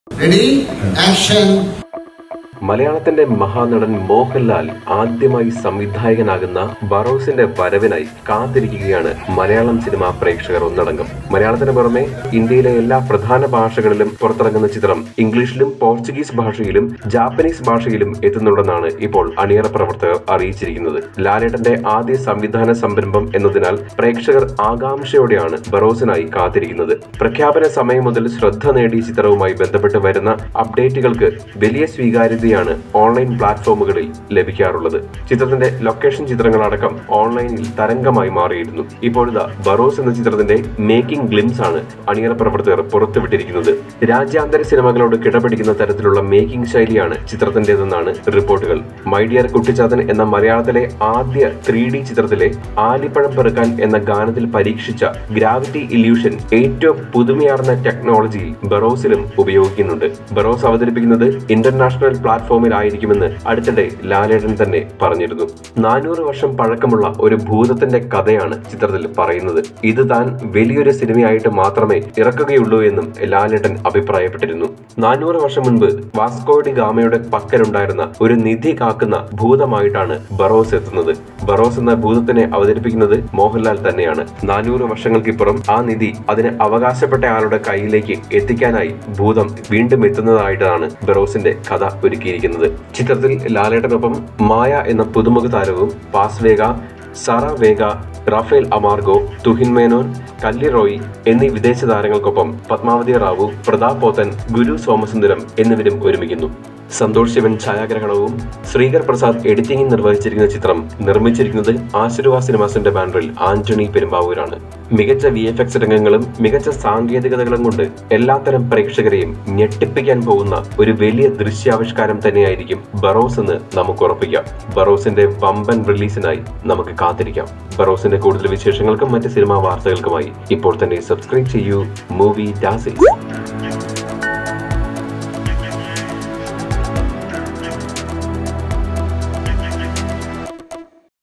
Ready? Action. മലയാളത്തിന്റെ മഹാനടൻ മോഹൻലാൽ ആദ്യമായി സംവിധായകനാകുന്ന ബറോസിന്റെ വരവിനായി കാത്തിരിക്കുകയാണ് മലയാളം സിനിമാ പ്രേക്ഷകർ ഒന്നടങ്കം മലയാളത്തിന് പുറമെ ഇന്ത്യയിലെ എല്ലാ പ്രധാന ഭാഷകളിലും പുറത്തിറങ്ങുന്ന ചിത്രം ഇംഗ്ലീഷിലും പോർച്ചുഗീസ് ഭാഷയിലും ജാപ്പനീസ് ഭാഷയിലും എത്തുന്നുണ്ടെന്നാണ് ഇപ്പോൾ അണിയറ പ്രവർത്തകർ അറിയിച്ചിരിക്കുന്നത് ലാലേട്ടന്റെ ആദ്യ സംവിധാന സംരംഭം എന്നതിനാൽ പ്രേക്ഷകർ ആകാംക്ഷയോടെയാണ് ബറോസിനായി കാത്തിരിക്കുന്നത് പ്രഖ്യാപന സമയം മുതൽ ശ്രദ്ധ നേടിയ ചിത്രവുമായി ബന്ധപ്പെട്ട് വരുന്ന അപ്ഡേറ്റുകൾക്ക് വലിയ സ്വീകാര്യതയാണ് ഓൺലൈൻ പ്ലാറ്റ്ഫോമുകളിൽ ലഭിക്കാറുള്ളത് ചിത്രത്തിന്റെ ലൊക്കേഷൻ ചിത്രങ്ങളടക്കം ഓൺലൈനിൽ തരംഗമായി മാറിയിരുന്നു ഇപ്പോഴിതാ ബറോസ് എന്ന ചിത്രത്തിന്റെ മേക്കിംഗ് ഗ്ലിംസ് ആണ് അണിയറ പ്രവർത്തകർ പുറത്തുവിട്ടിരിക്കുന്നത് രാജ്യാന്തര സിനിമകളോട് കിടപിടിക്കുന്ന തരത്തിലുള്ള മേക്കിംഗ് ശൈലിയാണ് ചിത്രത്തിന്റേതെന്നാണ് റിപ്പോർട്ടുകൾ മൈ ഡിയർ കുട്ടിച്ചാത്തൻ എന്ന മലയാളത്തിലെ ആദ്യ ത്രീ ഡി ചിത്രത്തിലെ ആലിപ്പഴം പെറുക്കാൻ എന്ന ഗാനത്തിൽ പരീക്ഷിച്ച ഗ്രാവിറ്റി ഇല്യൂഷൻ ഏറ്റവും പുതുമയാർന്ന ടെക്നോളജി ബറോസിലും ഉപയോഗിക്കുന്നുണ്ട് ബറോസ് അവതരിപ്പിക്കുന്നത് ഇന്റർനാഷണൽ പ്ലാറ്റ്ഫോമിലായിരിക്കുമെന്ന് അടുത്തിടെ ലാലേട്ടൻ തന്നെ പറഞ്ഞിരുന്നു നാനൂറ് വർഷം പഴക്കമുള്ള ഒരു ഭൂതത്തിന്റെ കഥയാണ് ചിത്രത്തിൽ പറയുന്നത് ഇത് താൻ വലിയൊരു സിനിമയായിട്ട് മാത്രമേ ഇറക്കുകയുള്ളൂ എന്നും ലാലേട്ടൻ അഭിപ്രായപ്പെട്ടിരുന്നു നാനൂറ് വർഷം മുൻപ് വാസ്കോഡി ഗാമയുടെ പക്കലുണ്ടായിരുന്ന ഒരു നിധി കാക്കുന്ന ഭൂതമായിട്ടാണ് ബറോസ് എത്തുന്നത് ബറോസ് എന്ന ഭൂതത്തിനെ അവതരിപ്പിക്കുന്നത് മോഹൻലാൽ തന്നെയാണ് നാനൂറ് വർഷങ്ങൾക്കിപ്പുറം ആ നിധി അതിന് അവകാശപ്പെട്ട ആളുടെ കയ്യിലേക്ക് എത്തിക്കാനായി ഭൂതം വീണ്ടും എത്തുന്നതായിട്ടാണ് ബറോസിന്റെ കഥ ഒരുക്കിയിരിക്കുന്നത് ചിത്രത്തിൽ ലാലേട്ടനൊപ്പം മായ എന്ന പുതുമുഖ താരവും pass Vega Sara Vega Rafael Amargo Tuhin Menon Kallirroi എന്നീ വിദേശ താരങ്ങൾക്കൊപ്പം പത്മാവതി റാവു പ്രതാപ് പോത്തൻ ഗുരു സോമസുന്ദരം എന്നിവരും ഒരുമിക്കുന്നു സന്തോഷ് ശിവൻ ഛായാഗ്രഹണവും ശ്രീകർ പ്രസാദ് എഡിറ്റിംഗും നിർവഹിച്ചിരിക്കുന്ന ചിത്രം നിർമ്മിച്ചിരിക്കുന്നത് ആശീർവാ സിനിമാസിന്റെ ബാനറിൽ ആന്റണി പെരുമ്പാവൂരാണ് മികച്ച വി എഫ് എക്സ് രംഗങ്ങളും മികച്ച സാങ്കേതികതകളും കൊണ്ട് എല്ലാത്തരം പ്രേക്ഷകരെയും ഞെട്ടിപ്പിക്കാൻ പോകുന്ന ഒരു വലിയ ദൃശ്യാവിഷ്കാരം തന്നെയായിരിക്കും ബറോസ് എന്ന് നമുക്ക് ഉറപ്പിക്കാം ബറോസിന്റെ വമ്പൻ റിലീസിനായി നമുക്ക് കാത്തിരിക്കാം ബറോസിന്റെ കൂടുതൽ വിശേഷങ്ങൾക്കും മറ്റ് സിനിമാ വാർത്തകൾക്കുമായി ഇപ്പോൾ തന്നെ സബ്സ്ക്രൈബ് ചെയ്യൂ മൂവി ഡാസിൽസ്